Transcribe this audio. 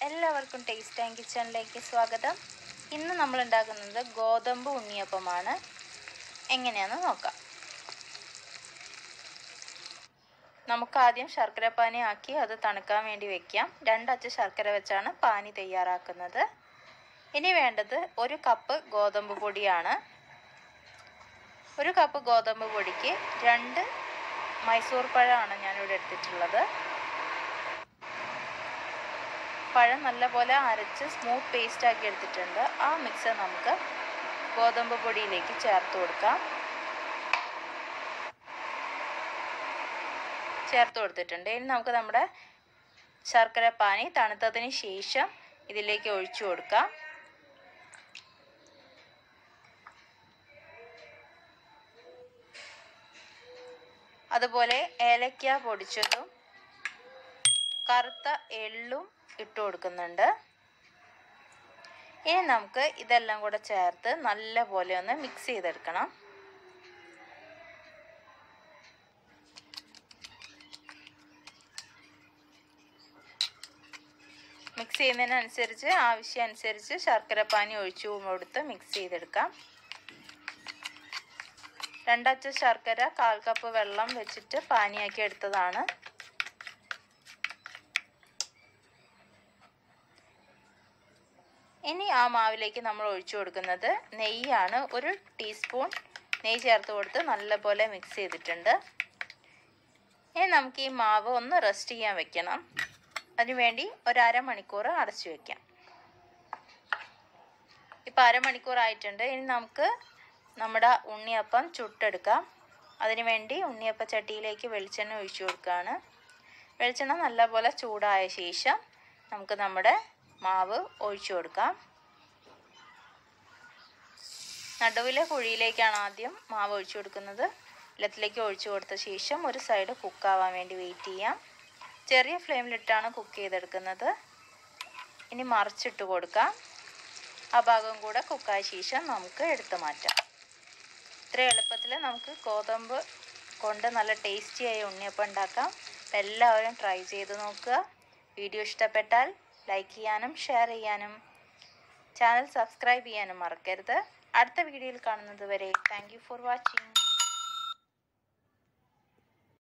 എല്ലാവർക്കും taste and കിച്ചണിലേക്ക് സ്വാഗതം ഇന്ന് നമ്മൾ ഉണ്ടാക്കുന്നത് ഗോതമ്പ് ഉണ്ണിയപ്പമാണ് എങ്ങനെയാണെന്ന് നോക്കാം നമുക്ക് ആദ്യം ശർക്കര പാനി ആക്കി അത് തണുക്കാൻ വേണ്ടി വെക്കാം രണ്ടച്ച് ശർക്കര വെച്ചാണ് പാനി തയ്യാറാക്കുന്നത് ഇനി വേണ്ടത് ഒരു കപ്പ് ഗോതമ്പ് പൊടിയാണ് ഒരു കപ്പ് ഗോതമ്പ് പൊടിക്ക് രണ്ട് മൈസൂർ പഴമാണ് ഞാനിവിടെ എടുത്തിട്ടുള്ളത് പഴം നല്ലപോലെ അരച്ച് സ്മൂത്ത് പേസ്റ്റ് ആക്കി എടുത്തിട്ടുണ്ട് ആ മിക്സ് നമുക്ക് ഗോതമ്പ് പൊടിയിലേക്ക് ചേർത്ത് കൊടുക്കാം ചേർത്ത് കൊടുത്തിട്ടുണ്ട് ഇനി നമുക്ക് നമ്മുടെ ശർക്കര പാനി തണുത്തതിന് ശേഷം ഇതിലേക്ക് ഒഴിച്ചു കൊടുക്കാം അതുപോലെ ഏലക്ക പൊടിച്ചതും കറുത്ത എള്ളും ഇട്ട് കൊടുക്കുന്നുണ്ട് ഇനി നമുക്ക് ഇതെല്ലാം കൂടെ ചേർത്ത് നല്ല പോലെ ഒന്ന് മിക്സ് ചെയ്തെടുക്കണം മിക്സ് ചെയ്യുന്നതിനനുസരിച്ച് ആവശ്യമനുസരിച്ച് ശർക്കര പാനി ഒഴിച്ചു കൊടുത്ത് മിക്സ് ചെയ്തെടുക്കാം രണ്ടച്ച ശർക്കര കാൽ കപ്പ് വെള്ളം വെച്ചിട്ട് പാനിയാക്കി എടുത്തതാണ് ഇനി ആ മാവിലേക്ക് നമ്മൾ ഒഴിച്ചു കൊടുക്കുന്നത് നെയ്യാണ് ഒരു ടീസ്പൂൺ നെയ്യ് ചേർത്ത് കൊടുത്ത് നല്ലപോലെ മിക്സ് ചെയ്തിട്ടുണ്ട് ഇനി നമുക്ക് ഈ മാവ് ഒന്ന് റെസ്റ്റ് ചെയ്യാൻ വെക്കണം അതിനുവേണ്ടി ഒരു അരമണിക്കൂർ അടച്ചു വെക്കാം ഇപ്പം അരമണിക്കൂർ ആയിട്ടുണ്ട് ഇനി നമുക്ക് നമ്മുടെ ഉണ്ണിയപ്പം ചുട്ടെടുക്കാം അതിനുവേണ്ടി ഉണ്ണിയപ്പ ചട്ടിയിലേക്ക് വെളിച്ചെണ്ണ ഒഴിച്ചു കൊടുക്കുകയാണ് വെളിച്ചെണ്ണ നല്ലപോലെ ചൂടായ ശേഷം നമുക്ക് നമ്മുടെ മാവ് ഒഴിച്ചു കൊടുക്കാം നടുവിലെ കുഴിയിലേക്കാണ് ആദ്യം മാവ് ഒഴിച്ചു കൊടുക്കുന്നത് എല്ലാത്തിലേക്ക് ഒഴിച്ചു കൊടുത്ത ശേഷം ഒരു സൈഡ് കുക്കാവാൻ വേണ്ടി വെയിറ്റ് ചെയ്യാം ചെറിയ ഫ്ലെയിമിലിട്ടാണ് കുക്ക് ചെയ്തെടുക്കുന്നത് ഇനി മറിച്ചിട്ട് കൊടുക്കാം ആ ഭാഗം കൂടെ കുക്കായ ശേഷം നമുക്ക് എടുത്തു മാറ്റാം ഇത്ര എളുപ്പത്തിൽ നമുക്ക് ഗോതമ്പ് കൊണ്ട് നല്ല ടേസ്റ്റിയായ ഉണ്ണിയപ്പം ഉണ്ടാക്കാം അപ്പം എല്ലാവരും ട്രൈ ചെയ്ത് നോക്കുക വീഡിയോ ഇഷ്ടപ്പെട്ടാൽ ലൈക്ക് ചെയ്യാനും ഷെയർ ചെയ്യാനും ചാനൽ സബ്സ്ക്രൈബ് ചെയ്യാനും മറക്കരുത് അടുത്ത വീഡിയോയിൽ കാണുന്നത് വരെ താങ്ക് ഫോർ വാച്ചിങ്